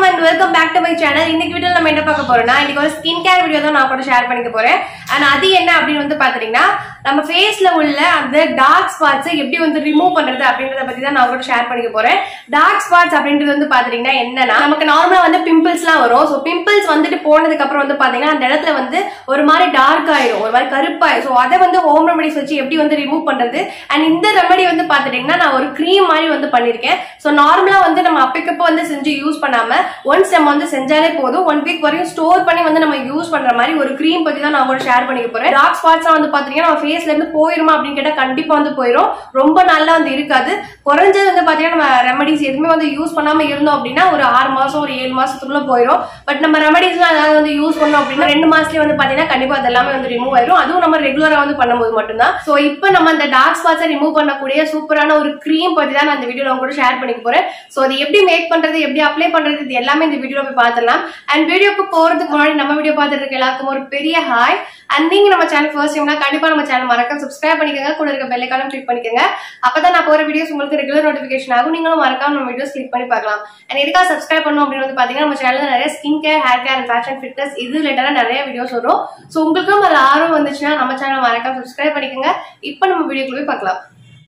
and welcome back to my channel இன்னைக்கு video நம்ம என்ன பார்க்க போறோம்னா இன்னைக்கு ஒரு ஸ்கின் கேர் வீடியோ தான் நான் கூட ஷேர் பண்ணிக்க போறேன் அண்ட் அது என்ன அப்படின்னு வந்து பாத்தீங்கன்னா நம்ம ஃபேஸ்ல உள்ள அந்த டார்க் ஸ்பாட்ஸ் எப்படி வந்து ரிமூவ் பண்றது அப்படின்றத பத்தி தான் நான் கூட ஷேர் பண்ணிக்க போறேன் டார்க் ஸ்பாட்ஸ் அப்படின்றது வந்து பாத்தீங்கன்னா என்னன்னா நமக்கு நார்மலா வந்து பிம்பிள்ஸ்லாம் வரும் ஸோ பிம்பிள்ஸ் வந்துட்டு போனதுக்கு அப்புறம் வந்து பாத்தீங்கன்னா அந்த இடத்துல வந்து ஒரு மாதிரி டார்க் ஆயிடும் ஒரு மாதிரி கருப்பாயிடும் ஸோ அதை வந்து ஹோம் ரெமடிஸ் வச்சு எப்படி வந்து ரிமூவ் பண்றது அண்ட் இந்த ரெமடி வந்து பாத்துட்டீங்கன்னா நான் ஒரு க்ரீம் மாதிரி வந்து பண்ணிருக்கேன் ஸோ நார்மலா வந்து நம்ம அப்பக்கப்போ வந்து செஞ்சு யூஸ் பண்ணாம ஒன்ஸ் நம்ம வந்து செஞ்சாலே போதும் ஒன் வீக் வரையும் ஸ்டோர் பண்ணி வந்து நம்ம யூஸ் பண்ற மாதிரி ஒரு க்ரீம் பத்தி தான் நான் உங்களோட ஷேர் பண்ணிக்க போறேன் டார்க் ஸ்பாட்ஸ் வந்து பாத்தீங்கன்னா நம்ம ஃபேஸ்ல இருந்து போயிருமா அப்படின்னு கேட்டா கண்டிப்பா வந்து போயிடும் ரொம்ப நல்லா வந்து இருக்காது குறைஞ்சது வந்து பாத்தீங்கன்னா நம்ம ரெமடிஸ் எதுவுமே வந்து யூஸ் பண்ணாம இருந்தோம் அப்படின்னா ஒரு ஆறு மாசம் ஒரு ஏழு மாசத்துக்குள்ள போயிடும் பட் நம்ம ரெமடிஸ்லாம் ஏதாவது வந்து யூஸ் பண்ணோம் அப்படின்னா ரெண்டு மாசத்துலயே வந்து பாத்தீங்கன்னா கண்டிப்பா அது எல்லாமே வந்து ரிமூவ் ஆயிடும் அதுவும் நம்ம ரெகுலரா வந்து பண்ணும்போது மட்டும்தான் சோ இப்போ நம்ம அந்த டார்க் ஸ்பாட்ஸை ரிமூவ் பண்ணக்கூடிய சூப்பரான ஒரு க்ரீம் பத்தி தான் நான் இந்த வீடியோல உங்க கூட ஷேர் பண்ணிக்க போறேன் சோ அது எப்படி மேக் பண்றது எப்படி அப்ளை பண்றது இது எல்லாமே இந்த வீடியோல போய் பார்த்துடலாம் அண்ட் வீடியோக்கு போறதுக்கு முன்னாடி நம்ம வீடியோ பார்த்துட்டு இருக்க எல்லாருக்கும் ஒரு பெரிய ஹாய் அண்ட் நீங்க நம்ம சேனல் ஃபர்ஸ்ட் டைம்னா கண்டிப்பா நம்ம சேனல் மறக்காம சப்ஸ்கிரைப் பண்ணிக்கோங்க கூட இருக்க பெல் ஐக்கானும் கிளிக் பண்ணிக்கோங்க அப்பதான் நான் போற வீடியோஸ் உங்களுக்கு ரெகுலர் நோட்டிஃபிகேஷன் ஆகும் நீங்களும் மறக்காம நம்ம வீடியோஸ் கிளிக் பண்ணி பார்க்கலாம் அண்ட் எதுக்காக சப்ஸ்கிரைப் பண்ணணும் அப்படின்னு வந்து பாத்தீங்கன்னா நம்ம சேனல்ல நிறைய skin care hair care and fashion fitness இது ரிலேட்டடா நிறைய வீடியோஸ் வரும் ஸோ உங்களுக்கும் அதில் ஆர்வம் வந்துச்சுன்னா நம்ம சேனல் மறக்காம சப்ஸ்கிரைப் பண்ணிக்கோங்க இப்போ நம்ம வீடியோக்குள்ள போய் பார்க்கலாம்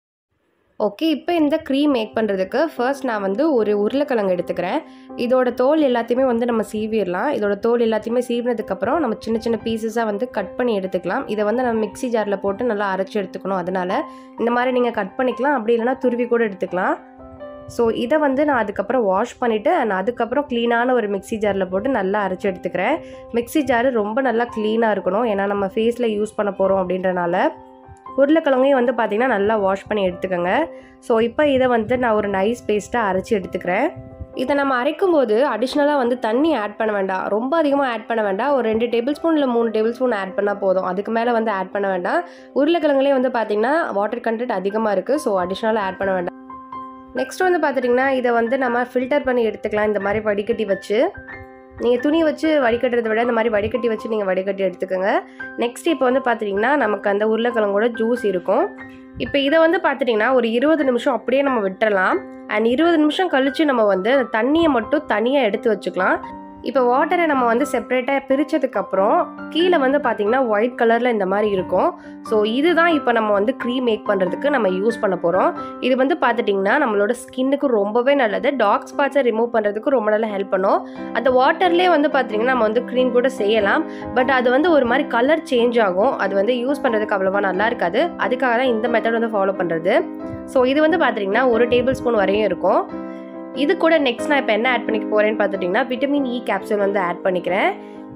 ஓகே இப்போ இந்த க்ரீம் மேக் பண்ணுறதுக்கு ஃபர்ஸ்ட் நான் வந்து ஒரு உருளைக்கிழங்கு எடுத்துக்கிறேன் இதோட தோல் எல்லாத்தையுமே வந்து நம்ம சீவிடலாம் இதோட தோல் எல்லாத்தையுமே சீவினதுக்கப்புறம் நம்ம சின்ன சின்ன பீசஸாக வந்து கட் பண்ணி எடுத்துக்கலாம் இதை வந்து நம்ம மிக்ஸி ஜாரில் போட்டு நல்லா அரைச்சி எடுத்துக்கணும் அதனால் இந்த மாதிரி நீங்கள் கட் பண்ணிக்கலாம் அப்படி இல்லைனா துருவி கூட எடுத்துக்கலாம் ஸோ இதை வந்து நான் அதுக்கப்புறம் வாஷ் பண்ணிவிட்டு நான் அதுக்கப்புறம் க்ளீனான ஒரு மிக்ஸி ஜாரில் போட்டு நல்லா அரைச்சி எடுத்துக்கிறேன் மிக்ஸி ஜாரு ரொம்ப நல்லா க்ளீனாக இருக்கணும் ஏன்னா நம்ம ஃபேஸில் யூஸ் பண்ண போகிறோம் அப்படின்றனால உருளைக்கிழங்கையும் வந்து பார்த்திங்கன்னா நல்லா வாஷ் பண்ணி எடுத்துக்கோங்க ஸோ இப்போ இதை வந்து நான் ஒரு நைஸ் பேஸ்ட்டாக அரைச்சி எடுத்துக்கிறேன் இதை நம்ம அரைக்கும் போது அடிஷ்னலாக வந்து தண்ணி ஆட் பண்ண வேண்டாம் ரொம்ப அதிகமாக ஆட் பண்ண வேண்டாம் ஒரு ரெண்டு டேபிள் ஸ்பூன் இல்லை மூணு டேபிள் ஸ்பூன் ஆட் பண்ணால் போதும் அதுக்கு மேலே வந்து ஆட் பண்ண வேண்டாம் உருளைக்கிழங்குலேயே வந்து பார்த்திங்கன்னா வாட்டர் கண்டென்ட் அதிகமாக இருக்குது ஸோ அடிஷ்னலாக ஆட் பண்ண வேண்டாம் நெக்ஸ்ட் வந்து பார்த்துட்டிங்கன்னா இதை வந்து நம்ம ஃபில்டர் பண்ணி எடுத்துக்கலாம் இந்த மாதிரி வடிகட்டி வச்சு நீங்கள் துணி வச்சு வடிகட்டுறதை விட இந்த மாதிரி வடிகட்டி வச்சு நீங்கள் வடிகட்டி எடுத்துக்கோங்க நெக்ஸ்ட் இப்போ வந்து பார்த்துட்டிங்கன்னா நமக்கு அந்த உருளைக்கிழங்கோட ஜூஸ் இருக்கும் இப்போ இதை வந்து பார்த்துட்டிங்கன்னா ஒரு இருபது நிமிஷம் அப்படியே நம்ம விட்டுறலாம் அண்ட் இருபது நிமிஷம் கழித்து நம்ம வந்து தண்ணியை மட்டும் தனியாக எடுத்து வச்சுக்கலாம் இப்போ வாட்டரை நம்ம வந்து செப்பரேட்டாக பிரித்ததுக்கப்புறம் கீழே வந்து பார்த்திங்கன்னா ஒயிட் கலரில் இந்த மாதிரி இருக்கும் ஸோ இதுதான் இப்போ நம்ம வந்து க்ரீம் மேக் பண்ணுறதுக்கு நம்ம யூஸ் பண்ண போகிறோம் இது வந்து பார்த்துட்டிங்கன்னா நம்மளோட ஸ்கின்னுக்கு ரொம்பவே நல்லது டார்க் ஸ்பாட்ஸை ரிமூவ் பண்ணுறதுக்கு ரொம்ப நல்லா ஹெல்ப் பண்ணும் அந்த வாட்டர்லேயே வந்து பார்த்திங்கன்னா நம்ம வந்து க்ரீம் கூட செய்யலாம் பட் அது வந்து ஒரு மாதிரி கலர் சேஞ்ச் ஆகும் அது வந்து யூஸ் பண்ணுறதுக்கு அவ்வளோவா நல்லா இருக்காது அதுக்காக தான் இந்த மெத்தட் வந்து ஃபாலோ பண்ணுறது ஸோ இது வந்து பார்த்திங்கன்னா ஒரு டேபிள் ஸ்பூன் வரையும் இருக்கும் இது கூட நெக்ஸ்ட் நான் இப்போ என்ன ஆட் பண்ணிக்க போகிறேன்னு பார்த்துட்டிங்கன்னா விட்டமின் இ கேப்சூல் வந்து ஆட் பண்ணிக்கிறேன்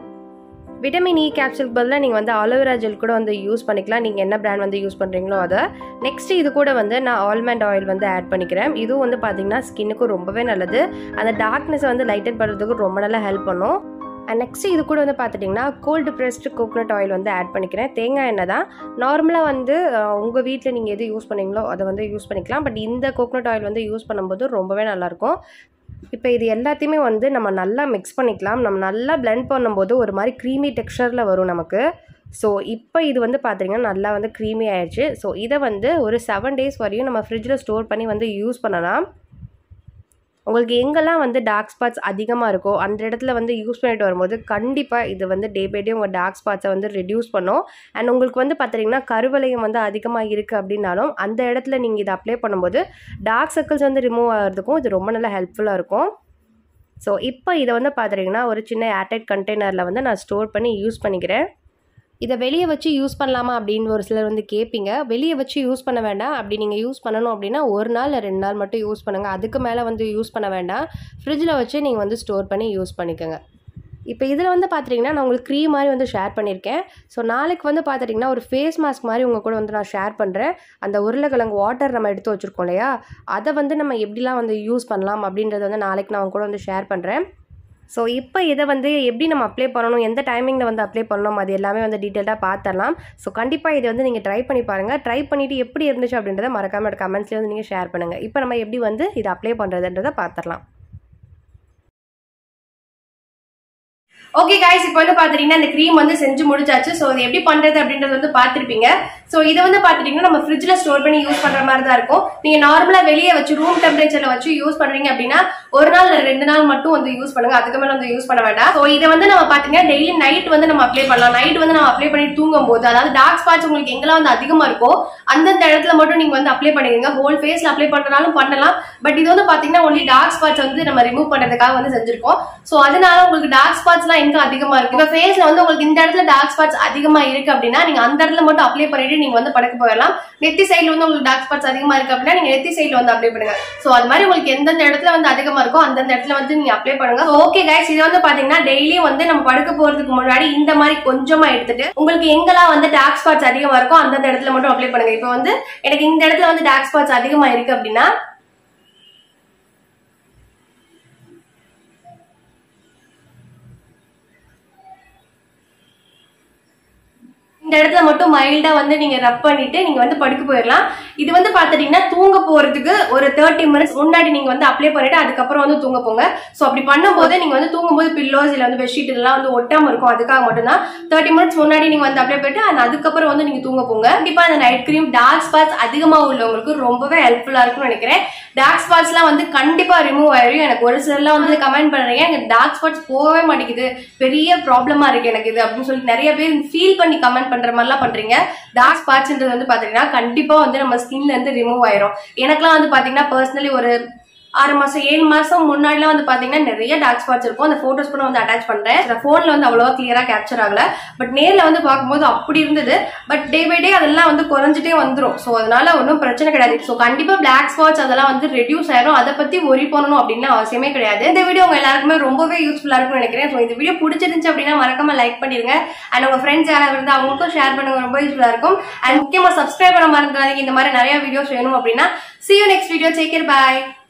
விட்டமின் இ கேப்சூலுக்கு பதிலாக நீங்கள் வந்து அலோவேரா ஜெல் கூட வந்து யூஸ் பண்ணிக்கலாம் நீங்கள் என்ன பிராண்ட் வந்து யூஸ் பண்ணுறீங்களோ அதை நெக்ஸ்ட்டு இது கூட வந்து நான் ஆல்மண்ட் ஆயில் வந்து ஆட் பண்ணிக்கிறேன் இதுவும் வந்து பார்த்திங்கன்னா ஸ்கின்னுக்கு ரொம்பவே நல்லது அந்த டார்க்னஸை வந்து லைட்டன் பண்ணுறதுக்கு ரொம்ப நல்லா ஹெல்ப் பண்ணும் அண்ட் நெக்ஸ்ட் இது கூட வந்து பார்த்துட்டிங்கன்னா கோல்டு ப்ரெஸ்டு கோகோனட் ஆயில் வந்து ஆட் பண்ணிக்கிறேன் தேங்காய் எண்ணெய் தான் நார்மலாக வந்து உங்கள் வீட்டில் நீங்கள் எது யூஸ் பண்ணீங்களோ அதை வந்து யூஸ் பண்ணிக்கலாம் பட் இந்த கோகோனட் ஆயில் வந்து யூஸ் பண்ணும்போது ரொம்பவே நல்லாயிருக்கும் இப்போ இது எல்லாத்தையுமே வந்து நம்ம நல்லா மிக்ஸ் பண்ணிக்கலாம் நம்ம நல்லா பிளெண்ட் பண்ணும்போது ஒரு மாதிரி க்ரீமி டெக்ஸ்சரில் வரும் நமக்கு ஸோ இப்போ இது வந்து பார்த்திங்கன்னா நல்லா வந்து க்ரீமி ஆயிடுச்சு ஸோ இதை வந்து ஒரு செவன் டேஸ் வரையும் நம்ம ஃப்ரிட்ஜில் ஸ்டோர் பண்ணி வந்து யூஸ் பண்ணலாம் உங்களுக்கு எங்கெல்லாம் வந்து டார்க் ஸ்பாட்ஸ் அதிகமாக இருக்கோ அந்த இடத்துல வந்து யூஸ் பண்ணிட்டு வரும்போது கண்டிப்பாக இது வந்து டே பை டே உங்கள் டார்க் ஸ்பாட்ஸை வந்து ரெடியூஸ் பண்ணும் அண்ட் உங்களுக்கு வந்து பார்த்தீங்கன்னா கருவளையம் வந்து அதிகமாக இருக்குது அப்படின்னாலும் அந்த இடத்துல நீங்கள் இதை அப்ளை பண்ணும்போது டார்க் சர்க்கிள்ஸ் வந்து ரிமூவ் ஆகிறதுக்கும் இது ரொம்ப நல்லா ஹெல்ப்ஃபுல்லாக இருக்கும் ஸோ இப்போ இதை வந்து பார்த்துட்டிங்கன்னா ஒரு சின்ன ஏர்டைட் கண்டெய்னரில் வந்து நான் ஸ்டோர் பண்ணி யூஸ் பண்ணிக்கிறேன் இதை வெளியே வச்சு யூஸ் பண்ணலாமா அப்படின்னு ஒரு சிலர் வந்து கேட்பீங்க வெளியே வச்சு யூஸ் பண்ண வேண்டாம் அப்படி நீங்கள் யூஸ் பண்ணணும் அப்படின்னா ஒரு நாள் இல்லை ரெண்டு நாள் மட்டும் யூஸ் பண்ணுங்கள் அதுக்கு மேலே வந்து யூஸ் பண்ண வேண்டாம் ஃப்ரிட்ஜில் வச்சு நீங்கள் வந்து ஸ்டோர் பண்ணி யூஸ் பண்ணிக்கோங்க இப்போ இதில் வந்து பார்த்துட்டிங்கன்னா நான் உங்களுக்கு க்ரீம் மாதிரி வந்து ஷேர் பண்ணியிருக்கேன் ஸோ நாளைக்கு வந்து பார்த்துட்டிங்கன்னா ஒரு ஃபேஸ் மாஸ்க் மாதிரி உங்கள் கூட வந்து நான் ஷேர் பண்ணுறேன் அந்த உருளைக்கிழங்கு வாட்டர் நம்ம எடுத்து வச்சுருக்கோம் இல்லையா அதை வந்து நம்ம எப்படிலாம் வந்து யூஸ் பண்ணலாம் அப்படின்றத வந்து நாளைக்கு நான் உங்க கூட வந்து ஷேர் பண்ணுறேன் ஸோ இப்போ இதை வந்து எப்படி நம்ம அப்ளை பண்ணணும் எந்த டைமிங்கில் வந்து அப்ளை பண்ணணும் அது எல்லாமே வந்து டீட்டெயிலாக பார்த்துடலாம் ஸோ கண்டிப்பாக இதை வந்து நீங்கள் ட்ரை பண்ணி பாருங்கள் ட்ரை பண்ணிவிட்டு எப்படி இருந்துச்சு அப்படின்றத மறக்காமல் கமெண்ட்ஸ்லேயே வந்து நீங்கள் ஷேர் பண்ணுங்கள் இப்போ நம்ம எப்படி வந்து இதை அப்ளை பண்ணுறதுன்றதை பார்த்துடலாம் ஓகே காய்ஸ் இப்போ வந்து பாத்துட்டீங்கன்னா இந்த க்ரீம் வந்து செஞ்சு முடிச்சாச்சு ஸோ இது எப்படி பண்றது அப்படின்றது வந்து பார்த்திருப்பீங்க ஸோ இதை வந்து பாத்துட்டீங்கன்னா நம்ம ஃப்ரிட்ஜ்ல ஸ்டோர் பண்ணி யூஸ் பண்ற மாதிரி தான் இருக்கும் நீங்க நார்மலா வெளியே வச்சு ரூம் டெம்பரேச்சர்ல வச்சு யூஸ் பண்றீங்க அப்படின்னா ஒரு நாள் இல்ல ரெண்டு நாள் மட்டும் வந்து யூஸ் பண்ணுங்க அதுக்கு மேல வந்து யூஸ் பண்ண வேண்டாம் ஸோ இதை வந்து நம்ம பாத்தீங்கன்னா டெய்லி நைட் வந்து நம்ம அப்ளை பண்ணலாம் நைட் வந்து நம்ம அப்ளை பண்ணி தூங்கும் போது அதாவது டார்க் ஸ்பாட்ஸ் உங்களுக்கு எங்கெல்லாம் வந்து அதிகமா இருக்கோ அந்தந்த இடத்துல மட்டும் நீங்க வந்து அப்ளை பண்ணிடுங்க ஹோல் ஃபேஸ்ல அப்ளை பண்றனாலும் பண்ணலாம் பட் இது வந்து பாத்தீங்கன்னா ஒன்லி டார்க் ஸ்பாட்ஸ் வந்து நம்ம ரிமூவ் பண்றதுக்காக வந்து செஞ்சிருக்கோம் ஸோ அதனால உங்களுக்கு டார்க் ஸ்பாட்ஸ்லாம் எங்க அதிகமா இருக்கு உங்க ஃபேஸ்ல வந்து உங்களுக்கு இந்த இடத்துல டார்க் ஸ்பாட்ஸ் அதிகமா இருக்கு அப்படின்னா நீங்க அந்த இடத்துல மட்டும் அப்ளை பண்ணிட்டு நீங்க வந்து படுக்க போயிடலாம் நெத்தி சைடுல வந்து உங்களுக்கு டார்க் ஸ்பாட்ஸ் அதிகமா இருக்கு அப்படின்னா நீங்க நெத்தி சைடுல வந்து அப்ளை பண்ணுங்க ஸோ அது மாதிரி உங்களுக்கு எந்தெந்த இடத்துல வந்து அதிகமா இருக்கோ அந்தந்த இடத்துல வந்து நீங்க அப்ளை பண்ணுங்க ஓகே கைஸ் இது வந்து பாத்தீங்கன்னா டெய்லியும் வந்து நம்ம படுக்க போறதுக்கு முன்னாடி இந்த மாதிரி கொஞ்சமா எடுத்துட்டு உங்களுக்கு எங்கெல்லாம் வந்து டார்க் ஸ்பாட்ஸ் அதிகமா இருக்கோ அந்தந்த இடத்துல மட்டும் அப்ளை பண்ணுங்க இப்போ வந்து எனக்கு இந்த இடத்துல வந்து டார்க் ஸ்பாட்ஸ் அதிகமா இருக்கு அப்படின்னா இந்த இடத்துல மட்டும் மைல்டா வந்து நீங்க ரப் பண்ணிட்டு நீங்க வந்து படுக்க போயிடலாம் இது வந்து பாத்துட்டீங்கன்னா தூங்க போறதுக்கு ஒரு தேர்ட்டி மினிட்ஸ் முன்னாடி நீங்க வந்து அப்ளை பண்ணிட்டு அதுக்கப்புறம் வந்து தூங்க போங்க சோ அப்படி பண்ணும்போது நீங்க வந்து தூங்கும்போது பில்லோஸ் இல்ல வந்து பெட்ஷீட் இதெல்லாம் வந்து ஒட்டாம இருக்கும் அதுக்காக மட்டும்தான் தேர்ட்டி மினிட்ஸ் முன்னாடி நீங்க வந்து அப்ளை பண்ணிட்டு and அதுக்கப்புறம் வந்து நீங்க தூங்க போங்க கண்டிப்பா அந்த நைட் கிரீம் டார்க் ஸ்பாட்ஸ் அதிகமா உள்ளவங்களுக்கு ரொம்பவே ஹெல்ப்ஃபுல்லா இருக்கும்னு நினைக்கிறேன் டார்க் ஸ்பாட்ஸ்லாம் வந்து கண்டிப்பா ரிமூவ் ஆயிரும் எனக்கு ஒரு சிலர்லாம் வந்து கமெண்ட் பண்றீங்க எனக்கு டார்க் ஸ்பாட்ஸ் போகவே மாட்டேங்குது பெரிய ப்ராப்ளமா இருக்கு எனக்கு இது அப்படின்னு சொல்லி நிறைய பேர் ஃபீல் பண்ணி கமெண்ட் பண்ற மாதிரிலாம் பண்றீங்க டார்க் ஸ்பாட்ஸ்ன்றது வந்து பாத்தீங்கன்னா கண்டிப்பா வந்து நம்ம ஸ்கின்ல இருந்து ரிமூவ் ஆயிரும் எனக்குலாம் வந்து பாத்தீங்கன்னா பர்சனலி ஒரு ஆறு மாசம் ஏழு மாசம் முன்னாடிலாம் வந்து பாத்தீங்கன்னா நிறைய டார்க் ஸ்பாட்ஸ் இருக்கும் அந்த போட்டோஸ் கூட வந்து அட்டாச் பண்றேன் இந்த போன்ல வந்து அவ்வளவா கிளியரா கேப்சர் ஆகல பட் நேர்ல வந்து பார்க்கும்போது அப்படி இருந்தது பட் டே பை டே அதெல்லாம் வந்து குறைஞ்சிட்டே வந்துரும் ஸோ அதனால ஒன்றும் பிரச்சனை கிடையாது ஸோ கண்டிப்பா பிளாக் ஸ்பாட்ஸ் அதெல்லாம் வந்து ரெடியூஸ் ஆயிரும் அதை பத்தி ஒரி பண்ணணும் அப்படின்னு அவசியமே கிடையாது இந்த வீடியோ உங்க எல்லாருக்குமே ரொம்பவே யூஸ்ஃபுல்லா இருக்கும்னு நினைக்கிறேன் ஸோ இந்த வீடியோ பிடிச்சிருந்துச்சு அப்படின்னா மறக்காம லைக் பண்ணிருங்க அண்ட் உங்க ஃப்ரெண்ட்ஸ் யாராவது இருந்தா அவங்களுக்கும் ஷேர் பண்ணுங்க ரொம்ப யூஸ்ஃபுல்லா இருக்கும் அண்ட் முக்கியமா சப்ஸ்கிரைப் பண்ண மறந்துடாதீங்க இந்த மாதிரி நிறைய வீடியோஸ் வேணும் அப்படின்னா see you next video take care bye